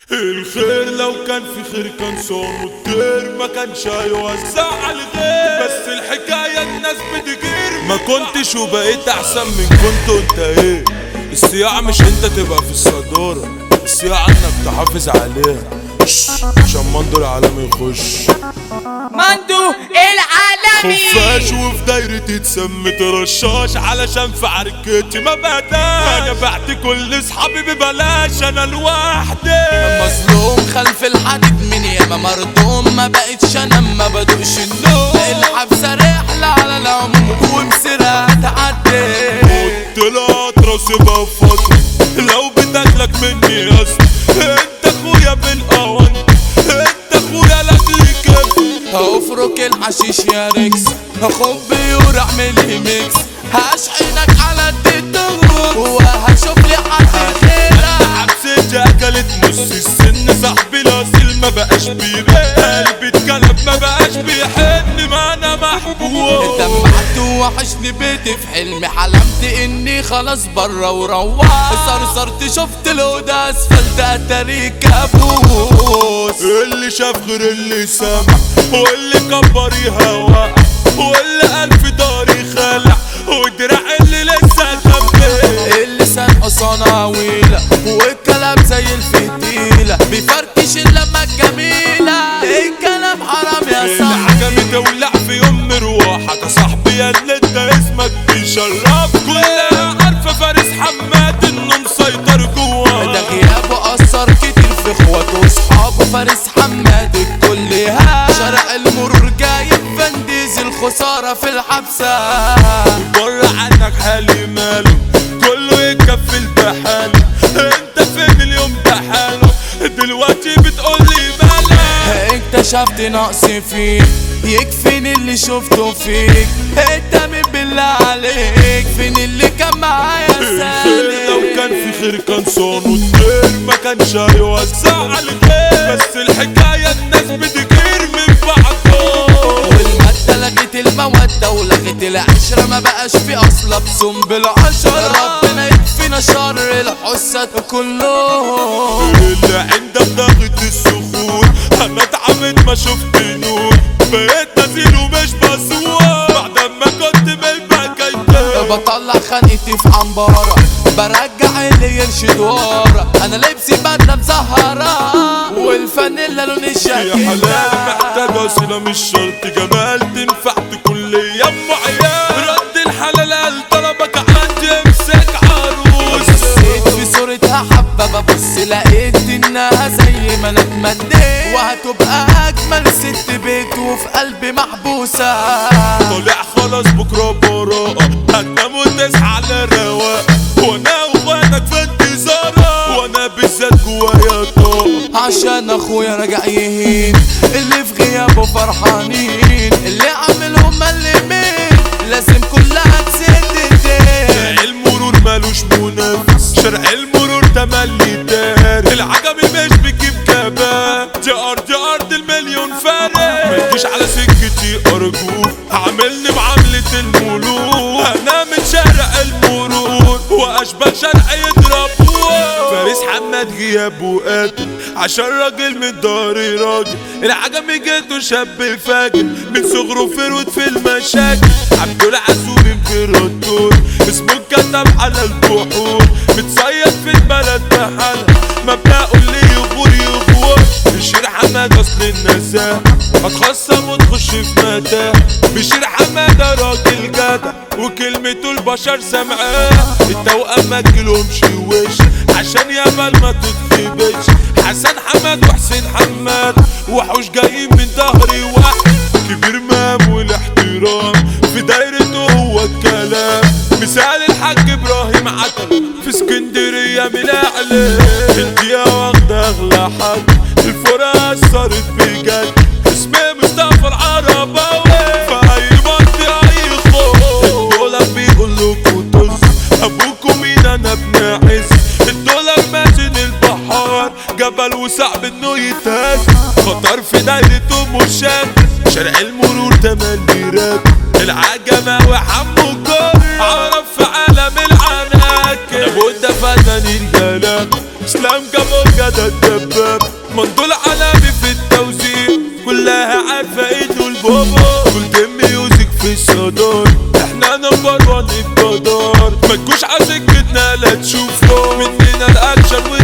الخير لو كان في خير كان صوم الطير ما كانش هيوزع على الغير بس الحكاية الناس بتجير ما كنتش وبقيت احسن من كنت انت ايه الصياعة مش انت تبقى في الصدارة الصياعة انك تحافظ عليها شش، عشان مندو العالم يخش مندو العالمي خفاش وفي دايرتي اتسمت رشاش علشان في عركتي ما بهداش انا بعت كل اصحابي ببلاش انا لوحدي مظلوم خلف الحديد من ياما مردوم ما بقتش انا ما بدوقش النوم الحبسة رحلة على العموم ومسيرها هتعدي طلعت راسي بفترة لو بتاكلك مني يا اسطى انت اخويا بالقوان انت اخويا لاجلي كده هفرك الحشيش يا ريكس هخب بيور اعمل لي ميكس هشحنك على التيتو وهشوف لي حد غيرك حبستي اكلت نص السن صاحبي الاصيل ما بقاش بيبان قلبي اتكلم ما بقاش بيحن ما انا محبوب دمعت وحشني بيتي في حلمي حلمت اني خلاص برا وروحت صرصرت شفت الهدى اسفلت اتاري كابوس اللي شاف غير اللي سمع واللي كبر يهوى واللي قال في داري خلع ودراع اللي لسه خبي اللسان صناويلة والكلام زي الفتيلة بيفركش اللمة الجميلة الكلام حرام يا صاحبي العجمي تولع في يوم مروحك يا صاحبي يا اللي انت اسمك بيشرف كلها عارفه فارس حماد انه مسيطر ده جواه غيابه أثر كتير في اخواته وصحابه فارس حماد الكل ها شارع المرور جايب فنديز الخسارة في الحبسة بره عنك حالي ماله كله يكفل بحاله انت فين اليوم ده حاله دلوقتي بتقولي مالك اكتشفت نقص فيك يكفيني اللي شفته فيك انت من بالله عليك فين اللي كان معايا الخير لو كان سالك في خير كان صانه الطير ما كانش هيوزع على الغير بس الحكاية الناس بتجير من بعضهم والمادة لغت المودة ولغت العشرة ما بقاش في أصلا بسم بالعشرة ربنا يكفينا شر الحسد كلهم اللي عندك ضغط السخون انا اتعمد ما شفت نور بقيت نزيل ومش بسوار بعد ما كنت بالبكايتين بطلع خانقتي في عنبارة برجع اللي يرشد ورا انا لبسي بدلة مسهرة والفانيلا لون يا الشاكيلا حلال محتاج وسيلة مش شرط جمال تنفع تكون لي ام عيال رد الحلال قال طلبك عندي امسك عروس بصيت في صورتها حبة ببص لقيت انها زي ما انا اتمنيت وهتبقى اجمل ست بيت وفي قلبي محبوسة طالع خلاص بكرة براءة هتنام وتصحى على رواق وانا واخواتك في انتظارك وانا بالذات جوايا طاقة عشان اخويا راجع يهين اللي في غيابه فرحانين اللي عاملهم ملمين لازم كلها تسد شارع المرور مالوش منافس شارع المرور تملي دار العجمي مش بيجيب كباب دي ارض ارض المليون فارق ما تجيش على سكتي ارجوك عاملني معاملة الملوك انا من شارع المرور واشبه شارع يضربوه فارس حماد غيابه قاتل عشان راجل من داري راجل العجمي جيته شاب فاجر من صغره فرود في المشاكل عبد العزوم امبراطور اسمه اتكتب على البحور متصيد في البلد بحالها مبدأه اللي يغور يغور بشير حماد اصل النزاهة هتخصم وتخش في متاهة بشير حمادة راجل جدع وكلمته البشر سمعاه التوأم ما تجيلهمش وش عشان يامل ما تتخبش حسن حماد وحسين حماد وحوش جايين من ظهري واحد كبير مام والاحترام في دايرته هو الكلام مثال الحاج ابراهيم عتل في اسكندريه من اعلى الدقيقه واخده اغلى حد الفرقه اثرت بجد اسمي مصطفى العرباوي في اي منطقه اي خوف الدولار بيقول لكم طز ابوكم مين انا ابن عز الدولار ماشي البحار جبل وصعب انه يتهز خطر في دايرته مشان شارع المرور تملي راب العجمة وحمو الجار عرف في عالم العناك لابد فنان الجلال اسلام جابوجا ده الدباب مندول عالمي في التوزيع كلها عارفة انه البابا كل ميوزك في الصدار احنا نمبر وان الجدار ما تجوش على سكتنا لا تشوفوا مننا الاكشن